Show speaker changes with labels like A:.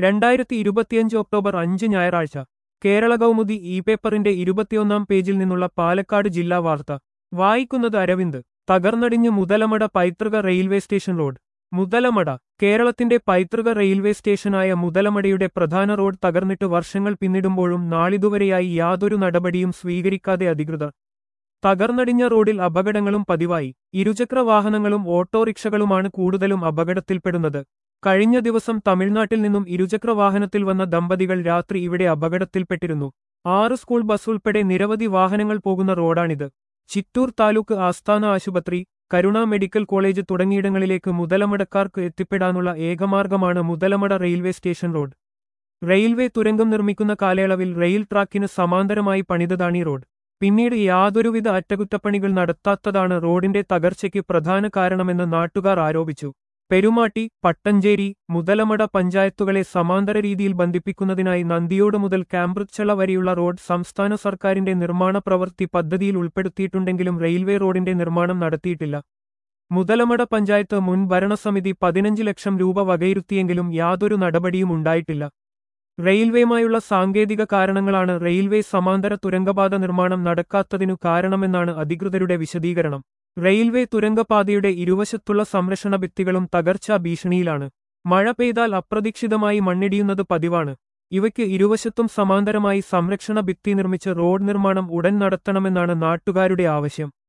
A: രണ്ടായിരത്തി ഇരുപത്തിയഞ്ച് ഒക്ടോബർ അഞ്ച് ഞായറാഴ്ച കേരള കൗമുദി ഇ പേപ്പറിന്റെ ഇരുപത്തിയൊന്നാം പേജിൽ നിന്നുള്ള പാലക്കാട് ജില്ലാ വാർത്ത വായിക്കുന്നത് അരവിന്ദ് തകർന്നടിഞ്ഞ് മുതലമട പൈതൃക റെയിൽവേ സ്റ്റേഷൻ റോഡ് മുതലമട കേരളത്തിന്റെ പൈതൃക റെയിൽവേ സ്റ്റേഷനായ മുതലമടയുടെ പ്രധാന റോഡ് തകർന്നിട്ട് വർഷങ്ങൾ പിന്നിടുമ്പോഴും നാളിതുവരെയായി യാതൊരു നടപടിയും സ്വീകരിക്കാതെ അധികൃതർ തകർന്നടിഞ്ഞ റോഡിൽ അപകടങ്ങളും പതിവായി ഇരുചക്ര വാഹനങ്ങളും ഓട്ടോറിക്ഷകളുമാണ് കൂടുതലും അപകടത്തിൽപ്പെടുന്നത് കഴിഞ്ഞ ദിവസം തമിഴ്നാട്ടിൽ നിന്നും ഇരുചക്ര വാഹനത്തിൽ വന്ന ദമ്പതികൾ രാത്രി ഇവിടെ അപകടത്തിൽപ്പെട്ടിരുന്നു ആറ് സ്കൂൾ ബസ് ഉൾപ്പെടെ നിരവധി വാഹനങ്ങൾ പോകുന്ന റോഡാണിത് ചിറ്റൂർ താലൂക്ക് ആസ്ഥാന ആശുപത്രി കരുണ മെഡിക്കൽ കോളേജ് തുടങ്ങിയിടങ്ങളിലേക്ക് മുതലമടക്കാർക്ക് എത്തിപ്പെടാനുള്ള ഏകമാർഗമാണ് Muthalamada railway station road railway തുരങ്കം നിർമ്മിക്കുന്ന കാലയളവിൽ റെയിൽ ട്രാക്കിന് സമാന്തരമായി പണിതതാണീ റോഡ് പിന്നീട് യാതൊരുവിധ അറ്റകുറ്റപ്പണികൾ നടത്താത്തതാണ് റോഡിന്റെ തകർച്ചയ്ക്ക് പ്രധാന കാരണമെന്ന് നാട്ടുകാർ ആരോപിച്ചു പെരുമാട്ടി പട്ടഞ്ചേരി മുതലമട പഞ്ചായത്തുകളെ സമാന്തര രീതിയിൽ ബന്ധിപ്പിക്കുന്നതിനായി നന്ദിയോട് മുതൽ കാമ്പ്രിച്ചള വരെയുള്ള റോഡ് സംസ്ഥാന സർക്കാരിന്റെ നിർമ്മാണ പ്രവൃത്തി പദ്ധതിയിൽ ഉൾപ്പെടുത്തിയിട്ടുണ്ടെങ്കിലും റെയിൽവേ റോഡിന്റെ നിർമ്മാണം നടത്തിയിട്ടില്ല മുതലമട പഞ്ചായത്ത് മുൻ ഭരണസമിതി പതിനഞ്ച് ലക്ഷം രൂപ വകയിരുത്തിയെങ്കിലും യാതൊരു നടപടിയും ഉണ്ടായിട്ടില്ല റെയിൽവേയുമായുള്ള സാങ്കേതിക കാരണങ്ങളാണ് റെയിൽവേ സമാന്തര തുരങ്കപാത നിർമ്മാണം നടക്കാത്തതിനു കാരണമെന്നാണ് അധികൃതരുടെ വിശദീകരണം റെയിൽവേ തുരങ്കപാതയുടെ ഇരുവശത്തുള്ള സംരക്ഷണ ഭിത്തികളും തകർച്ചാ ഭീഷണിയിലാണ് മഴ പെയ്താൽ അപ്രതീക്ഷിതമായി മണ്ണിടിയുന്നത് പതിവാണ് ഇവയ്ക്ക് ഇരുവശത്തും സമാന്തരമായി സംരക്ഷണ ഭിത്തി നിർമ്മിച്ച് റോഡ് നിർമ്മാണം ഉടൻ നടത്തണമെന്നാണ് നാട്ടുകാരുടെ ആവശ്യം